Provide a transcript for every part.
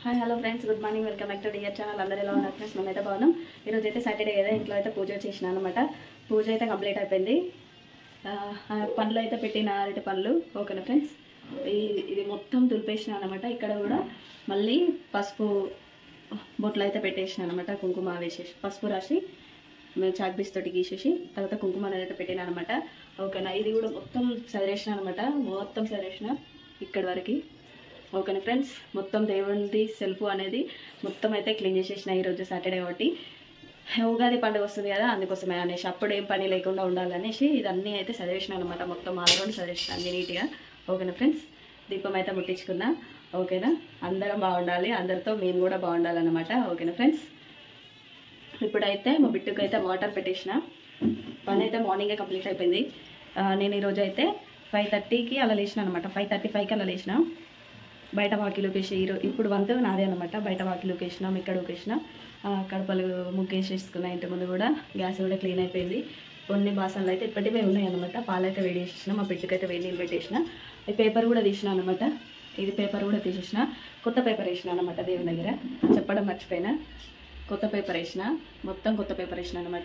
Hi hello friends good morning welcome back to dear channel అందరూ ఎలా ఉన్నారు friends మేమైతే బాగున్నాం ఈరోజు అయితే సాటర్డే కదా ఇంట్లో అయితే పూజ చేసిన అనమాట పూజ అయితే కంప్లీట్ అయిపోయింది ఆ, ఆ పండ్లు అయితే పెట్టిన అరటి పండ్లు ఓకేనా ఫ్రెండ్స్ ఈ ఇది మొత్తం తులిపేసిన అనమాట ఇక్కడ కూడా మళ్ళీ పసుపు బొట్లు అయితే పెట్టేసిన అనమాట కుంకుమ వేసేసి పసుపు రాసి మేము చాక్ పీస్ తోటి గీసేసి తర్వాత కుంకుమ అనేది అయితే పెట్టిన అనమాట ఓకేనా ఇది కూడా మొత్తం చదివేసిన అనమాట మొత్తం చదివేసిన ఇక్కడి వరకు ఓకేనా ఫ్రెండ్స్ మొత్తం దేవుడి సెల్ఫ్ అనేది మొత్తం అయితే క్లీన్ చేసేసిన ఈరోజు సాటర్డే ఒకటి ఉగాది పండుగ వస్తుంది కదా అందుకోసమే అనేసి అప్పుడు ఏం పని లేకుండా ఉండాలనేసి ఇదన్నీ అయితే చదివేసిన అనమాట మొత్తం ఆల్రౌండ్ చదివేసిన అన్ని నీట్గా ఓకేనా ఫ్రెండ్స్ దీపం అయితే ముట్టించుకున్నా ఓకేనా అందరం బాగుండాలి అందరితో మేము కూడా బాగుండాలన్నమాట ఓకేనా ఫ్రెండ్స్ ఇప్పుడైతే మా బిట్టుకు అయితే వాటర్ పెట్టేసిన పని అయితే మార్నింగే కంప్లీట్ అయిపోయింది ఆ, నేను ఈరోజు అయితే ఫైవ్ థర్టీకి అలా లేచిన అనమాట ఫైవ్ థర్టీ ఫైవ్కి అలా లేచిన బయట వాకిలోకి వేసి ఈరో ఇప్పుడు వంతు నాదే అనమాట బయట వాకిలోకి వేసినాం ఇక్కడ వేసిన కడపలు ముగ్గేసేసుకున్న ఇంటి ముందు కూడా గ్యాస్ కూడా క్లీన్ అయిపోయింది కొన్ని బాసనలు అయితే ఇప్పటివే ఉన్నాయి అనమాట పాలైతే వేడి చేసేసిన మా బిడ్డకైతే వేడి నీళ్ళు పెట్టేసిన ఈ పేపర్ కూడా తీసిన అనమాట ఇది పేపర్ కూడా తీసేసిన కొత్త పేపర్ వేసిన అనమాట దేవుని దగ్గర చెప్పడం మర్చిపోయినా కొత్త పేపర్ వేసిన మొత్తం కొత్త పేపర్ వేసిన అనమాట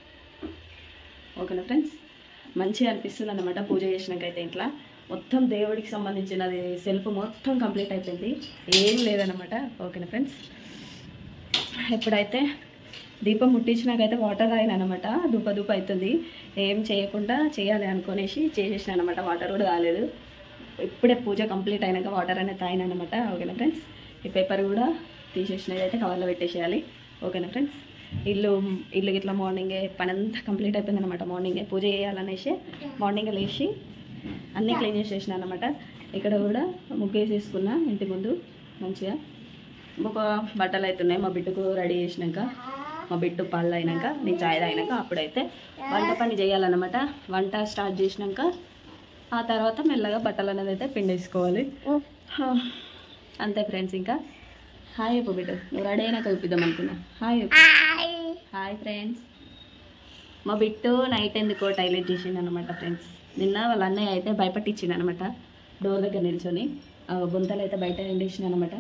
ఓకేనా ఫ్రెండ్స్ మంచిగా అనిపిస్తుంది అనమాట పూజ చేసినాకైతే ఇంట్లో మొత్తం దేవుడికి సంబంధించినది సెల్ఫ్ మొత్తం కంప్లీట్ అయిపోయింది ఏం లేదనమాట ఓకేనా ఫ్రెండ్స్ ఎప్పుడైతే దీపం ముట్టించినాకైతే వాటర్ తాగిన అనమాట దూప దూప అవుతుంది ఏం చేయకుండా చేయాలి అనుకునేసి చేసేసిన అనమాట వాటర్ కూడా కాలేదు ఇప్పుడే పూజ కంప్లీట్ అయినాక వాటర్ అనేది తాగిన అనమాట ఓకేనా ఫ్రెండ్స్ ఈ పేపర్ కూడా తీసేసినది అయితే కవర్లో పెట్టేసేయాలి ఓకేనా ఫ్రెండ్స్ ఇల్లు ఇల్లు గిట్లా మార్నింగే పని అంతా కంప్లీట్ అయిపోయింది అనమాట మార్నింగే పూజ చేయాలనేసి మార్నింగ్ లేచి అన్నీ క్లీన్ చేసేసిన అనమాట ఇక్కడ కూడా ముగ్గు వేసేసుకున్నా ఇంటి ముందు మంచిగా ఒక బట్టలు అవుతున్నాయి మా బిడ్డకు రెడీ చేసినాక మా బిడ్డ పళ్ళు అయినాక నేను చాయ్ తాగినాక అప్పుడైతే వంట పని చేయాలన్నమాట వంట స్టార్ట్ చేసినాక ఆ తర్వాత మెల్లగా బట్టలు అనేది అయితే పిండేసుకోవాలి హా. అంతే ఫ్రెండ్స్ ఇంకా హాయ్ చెప్పు బిడ్డ నువ్వు రెడీ అయినాక చూపిద్దాం అనుకున్నా హాయ్ చెప్పు హాయ్ ఫ్రెండ్స్ మా బిట్టు నైట్ ఎందుకో టైలెట్ చేసిండు అనమాట ఫ్రెండ్స్ నిన్న వాళ్ళ అన్నయ్య అయితే భయపట్టించిండు అనమాట డోర్ దగ్గర నిల్చొని ఆ బొంతలు అయితే బయట ఎండేసిన అనమాట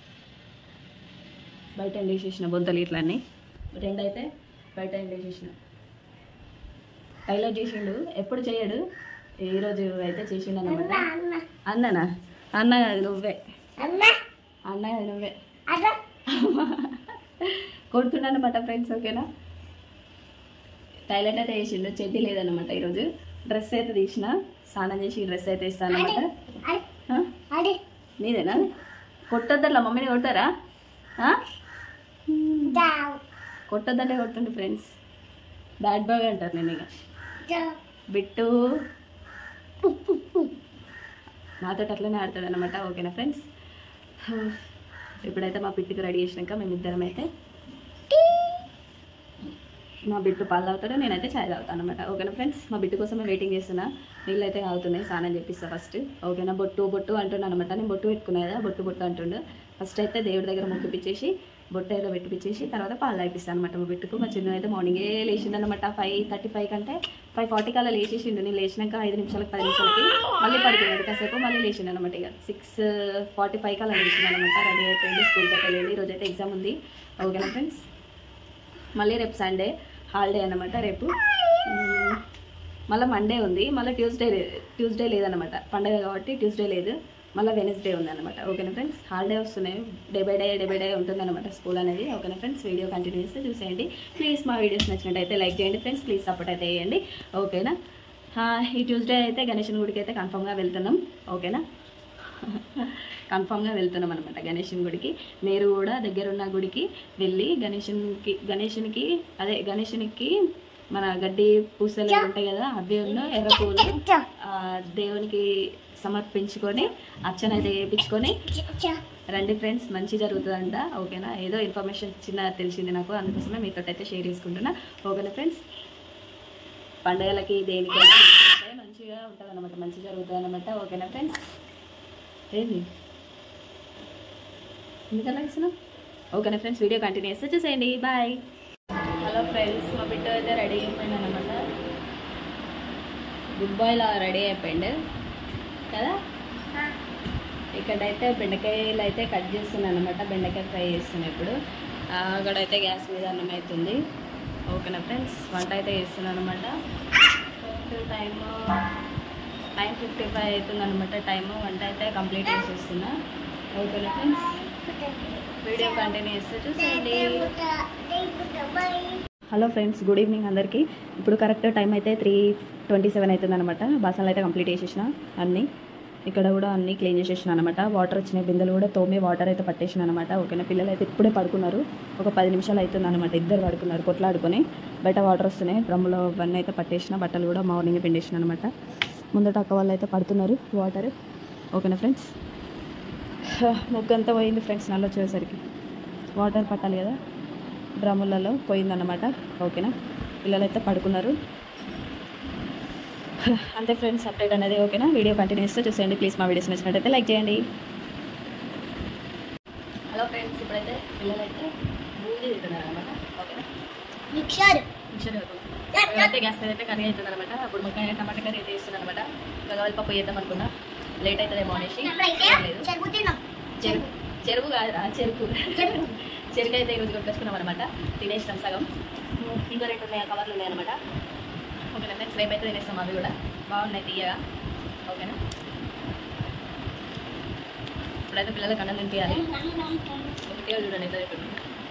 బయట ఎండేసేసిన బొంతలు ఇట్లా అన్నీ రెండు అయితే బయట ఎండేసేసిన టైలెట్ చేసిండు ఎప్పుడు చేయడు ఈరోజు అయితే చేసిండు అనమాట అన్ననా అన్న కాదు నువ్వే అన్న కాదు నువ్వే కొడుతున్నానమాట ఫ్రెండ్స్ ఓకేనా టైలెట్ అయితే వేసిండు చెడ్డీ లేదనమాట ఈరోజు డ్రెస్ అయితే తీసిన స్నానం చేసి డ్రెస్ అయితే ఇస్తానమాట నీదేనా కొట్టొద్దట్లా మమ్మీని కొడతారా ఆ? కొట్టొద్దంటే కొట్టుండి ఫ్రెండ్స్ బ్యాడ్ బాయ్ అంటారు నేను ఇక బిట్టు నాతో అట్లనే ఆడతాడు అనమాట ఓకేనా ఫ్రెండ్స్ ఇప్పుడైతే మా బిట్టుకు రెడీ చేసినాక మేమిద్దరం అయితే మా బిట్టు పాలు తాగుతాడు నేనైతే చాయ్ తాగుతాను అనమాట ఓకేనా ఫ్రెండ్స్ మా బిట్టు కోసమే వెయిటింగ్ చేస్తున్నా నీళ్ళు అయితే తాగుతున్నాయి స్నానం చేపిస్తా ఫస్ట్ ఓకేనా బొట్టు బొట్టు అంటున్నాను అనమాట నేను బొట్టు పెట్టుకున్నా కదా బొట్టు బొట్టు అంటుండు ఫస్ట్ అయితే దేవుడి దగ్గర మొక్కిపిచ్చేసి బొట్టు ఏదో పెట్టిపిచ్చేసి తర్వాత పాలు తాగిపిస్తాను అనమాట మా బిట్టుకు మా చిన్న అయితే మార్నింగే లేచిండు అనమాట ఫైవ్ థర్టీ ఫైవ్ కంటే ఫైవ్ ఫార్టీకి అలా లేచేసిండు నేను లేచినాక ఐదు నిమిషాలకు పది నిమిషాలకి మళ్ళీ పడుకున్నాడు కాసేపు మళ్ళీ లేచిండు అనమాట ఇక సిక్స్ ఫార్టీ ఫైవ్కి అలా లేచిండు అనమాట రెడీ అయిపోయింది స్కూల్కి అయితే వెళ్ళి ఈరోజు అయితే ఎగ్జామ్ ఉంది ఓకేనా ఫ్రెండ్స్ మళ్ళీ రేపు సండే హాలిడే అనమాట రేపు మ్మ్. మళ్ళీ మండే ఉంది మళ్ళీ ట్యూస్డే ట్యూస్డే లేదనమాట పండగ కాబట్టి ట్యూస్డే లేదు మళ్ళీ వెనస్డే ఉందన్నమాట ఓకేనా ఫ్రెండ్స్ హాలిడే వస్తున్నాయి day by day day by day ఉంటుందన్నమాట స్కూల్ అనేది ఓకేనా ఫ్రెండ్స్ వీడియో కంటిన్యూ చేస్తే చూసేయండి ప్లీజ్ మా వీడియోస్ నచ్చినట్టయితే లైక్ చేయండి ఫ్రెండ్స్ ప్లీజ్ సపోర్ట్ అయితే చేయండి ఓకేనా ఆ, ఈ ట్యూస్డే అయితే గణేషన్ గుడికి అయితే కన్ఫామ్గా వెళ్తున్నాం ఓకేనా కన్ఫామ్గా వెళ్తున్నాం అనమాట గణేషన్ గుడికి మీరు కూడా దగ్గరున్న గుడికి వెళ్ళి గణేషన్కి గణేషునికి అదే గణేషునికి మన గడ్డి పూసలు ఉంటాయి కదా అవి ఉన్న ఎర్ర పూలు ఆ, దేవునికి సమర్పించుకొని అర్చన అయితే చేయించుకొని రండి ఫ్రెండ్స్ మంచి జరుగుతుందంట ఓకేనా ఏదో ఇన్ఫర్మేషన్ చిన్న తెలిసింది నాకు అందుకోసమే మీతో అయితే షేర్ చేసుకుంటున్నా ఓకేనా ఫ్రెండ్స్ పండగలకి దేనికైనా మంచిగా ఉంటుంది అనమాట మంచి జరుగుతుంది అనమాట ఓకేనా ఫ్రెండ్స్ ఏంది ఎందుకలా ఇస్తున్నాం ఓకేనా ఫ్రెండ్స్ వీడియో కంటిన్యూ చేస్తే చూసేయండి బాయ్ హలో ఫ్రెండ్స్ మా బిడ్డ అయితే రెడీ అయిపోయింది అనమాట గుడ్ బాయ్లా రెడీ అయిపోయింది కదా ఇక్కడైతే బెండకాయలు అయితే కట్ చేస్తున్నాను అనమాట బెండకాయ ఫ్రై చేస్తున్నాను ఇప్పుడు ఆ, అక్కడైతే గ్యాస్ మీద అన్నం అవుతుంది ఓకేనా ఫ్రెండ్స్ వంట అయితే చేస్తున్నాను అనమాట టైమ్ నైన్ ఫిఫ్టీ ఫైవ్ అవుతుంది అనమాట టైము వంట అయితే కంప్లీట్ చేసేస్తున్నా ఓకేనా ఫ్రెండ్స్ వీడియో కంటిన్యూ చేస్తే చూసేయండి హలో ఫ్రెండ్స్ గుడ్ ఈవినింగ్ అందరికీ ఇప్పుడు కరెక్ట్ టైం అయితే త్రీ ట్వంటీ సెవెన్ అవుతుంది అనమాట బాసనలు అయితే కంప్లీట్ చేసేసిన అన్నీ ఇక్కడ కూడా అన్నీ క్లీన్ చేసేసిన అనమాట వాటర్ వచ్చినాయి బిందెలు కూడా తోమి వాటర్ అయితే పట్టేసిన అనమాట ఓకేనా పిల్లలు అయితే ఇప్పుడే పడుకున్నారు ఒక పది నిమిషాలు అవుతుంది అనమాట ఇద్దరు పడుకున్నారు కొట్లాడుకొని బయట వాటర్ వస్తున్నాయి డ్రమ్ములో అవన్నీ అయితే పట్టేసిన బట్టలు కూడా మార్నింగ్ పిండేసిన అనమాట ముందట అక్క వాళ్ళు అయితే పడుతున్నారు వాటర్ ఓకేనా ఫ్రెండ్స్ ముగ్గు అంతా పోయింది ఫ్రెండ్స్ నల్ల వచ్చేసరికి వాటర్ పట్టాలి కదా డ్రమ్ములలో పోయిందన్నమాట ఓకేనా పిల్లలు అయితే పడుకున్నారు అంతే ఫ్రెండ్స్ అప్డేట్ అనేది ఓకేనా వీడియో కంటిన్యూ చేస్తే చూసేయండి ప్లీజ్ మా వీడియోస్ నచ్చినట్టయితే లైక్ చేయండి హలో ఫ్రెండ్స్ ఇప్పుడైతే పిల్లలు అయితే బూందీ తింటున్నారు అనమాట ఓకేనా మిక్సర్ మిక్చర్ అయితే గ్యాస్ మీద అయితే కర్రీ అవుతుంది అనమాట అప్పుడు ముక్క టమాటా కర్రీ అయితే ఇస్తుంది అనమాట గగవల్ పప్పు చేద్దాం అనుకున్నా లేట్ అవుతుందేమో అనేసి లేదు చెరుకు తిన్నాం చెరుకు చెరుకు కాదురా చెరుకు చెరుకు అయితే ఈరోజు కొట్టుకొచ్చుకున్నాం అనమాట తినేసినాం సగం ఇంకా రెండు ఉన్నాయి కవర్లు ఉన్నాయి అనమాట ఓకేనా ఫ్రెండ్స్ రేపు అయితే తినేస్తాం అవి కూడా బాగున్నాయి తీయగా ఓకేనా ఇప్పుడైతే పిల్లలకు అన్నం తినిపించాలి ఒకటే చూడండి ఎంత రేపు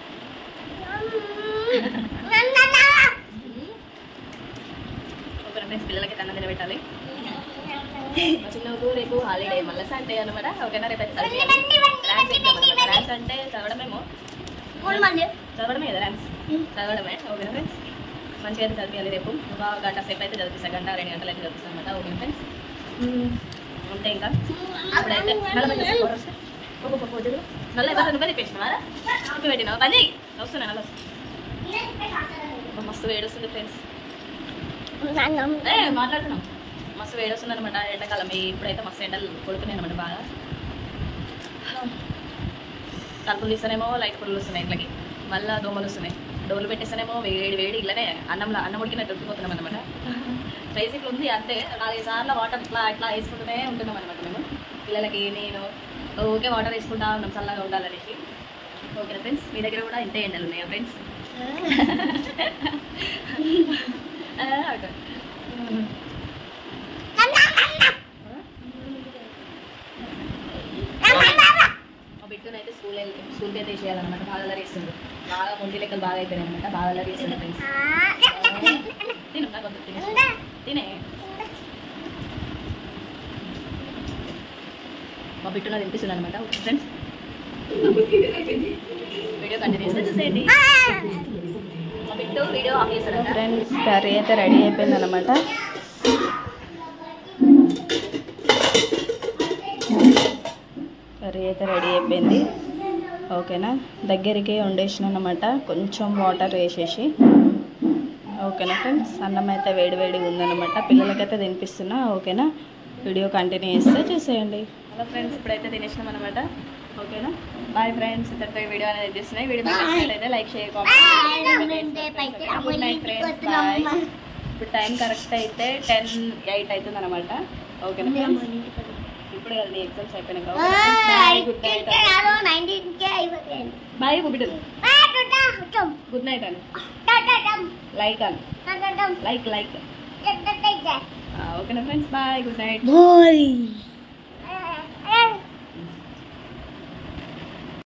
ఓకేనా ఫ్రెండ్స్ పిల్లలకి అన్నం తినబెట్టాలి మా చిన్నకు రేపు హాలిడే మళ్ళీ సండే అనమాట ఓకేనా రేపు అయితే ర్యామ్స్ ఎగ్జామ్ అనమాట ర్యామ్స్ అంటే చదవడమేమో చదవడమే కదా ర్యామ్స్ చదవడమే ఓకేనా ఫ్రెండ్స్ మంచిగా అయితే చదివియాలి రేపు ఒక గంట సేపు అయితే చదివిస్తాను గంట రెండు గంటలు అయితే చదివిస్తాను అనమాట ఓకేనా ఫ్రెండ్స్ అంతే ఇంకా ఇప్పుడైతే నల్ల మంచి ఫోటో వస్తే ఒక్కొక్క ఫోటోలు నల్ల ఎవరు నువ్వే తెప్పించినావా నువ్వు పెట్టినావా పని వస్తున్నా నల్ల మస్తు వేడొస్తుంది ఫ్రెండ్స్ ఏ మాట్లాడుతున్నాం మస్తు వేడొస్తుంది అనమాట ఎండాకాలం ఈ- ఇప్పుడైతే మస్తు ఎండలు కొడుకున్నాయి అనమాట బాగా తలుపులు తీస్తేనేమో లైట్ పుల్లు వస్తున్నాయి ఇంట్లోకి మళ్ళీ దోమలు వస్తున్నాయి డోర్లు పెట్టేస్తేనేమో వేడి వేడి ఇళ్ళనే అన్నంలో అన్నం ఉడికినట్టు ఉడికిపోతున్నాం అనమాట బేసిక్లు ఉంది అంతే నాలుగైదు సార్లు వాటర్ ఇట్లా ఇట్లా వేసుకుంటూనే ఉంటున్నాం అనమాట మేము పిల్లలకి నేను ఓకే వాటర్ వేసుకుంటా ఉన్నాం చల్లగా ఉండాలనేసి ఓకే ఫ్రెండ్స్ మీ దగ్గర కూడా ఇంతే ఎండలు ఉన్నాయా ఫ్రెండ్స్ మా బిడ్డనైతే స్కూల్ స్కూల్కి అయితే వేసేయాలన్నమాట బాగా అల్లరి వేస్తుంది బాగా మొండి లెక్కలు బాగా అయిపోయినాయి అనమాట బాగా అల్లరి వేస్తుంది ఫ్రెండ్స్ తిను నాకు వద్దు, తినే తినే మా బిట్టు నాకు తినిపిస్తుంది అనమాట ఫ్రెండ్స్ వీడియో కంటిన్యూ చేస్తే చూసేయండి మా బిట్టు వీడియో ఆఫ్ చేస్తాడు ఫ్రెండ్స్ కర్రీ అయితే రెడీ అయిపోయింది అనమాట కర్రీ అయితే రెడీ అయిపోయింది ఓకేనా దగ్గరికి వండేసిన అనమాట కొంచెం వాటర్ వేసేసి ఓకేనా ఫ్రెండ్స్ అన్నం అయితే వేడి వేడిగా ఉందన్నమాట పిల్లలకైతే తినిపిస్తున్నా ఓకేనా వీడియో కంటిన్యూ చేస్తే చూసేయండి హలో ఫ్రెండ్స్ ఇప్పుడైతే తినేసినాం అనమాట ఓకేనా బాయ్ ఫ్రెండ్స్ ఇద్దరితో ఈ వీడియో అనేది తీస్తున్నాయి వీడియో మీకు నచ్చినట్లయితే లైక్ చేయ గుడ్ నైట్ ఫ్రెండ్స్ బాయ్ ఇప్పుడు టైం కరెక్ట్ అయితే టెన్ ఎయిట్ అవుతుంది అనమాట ఓకేనా ఫ్రెండ్స్ ఇప్పుడు కదా నీ ఎగ్జామ్స్ అయిపోయినాక bye good night bye good good night అని లైక్ అని లైక్ లైక్ ఓకేనా friends bye good night Boy.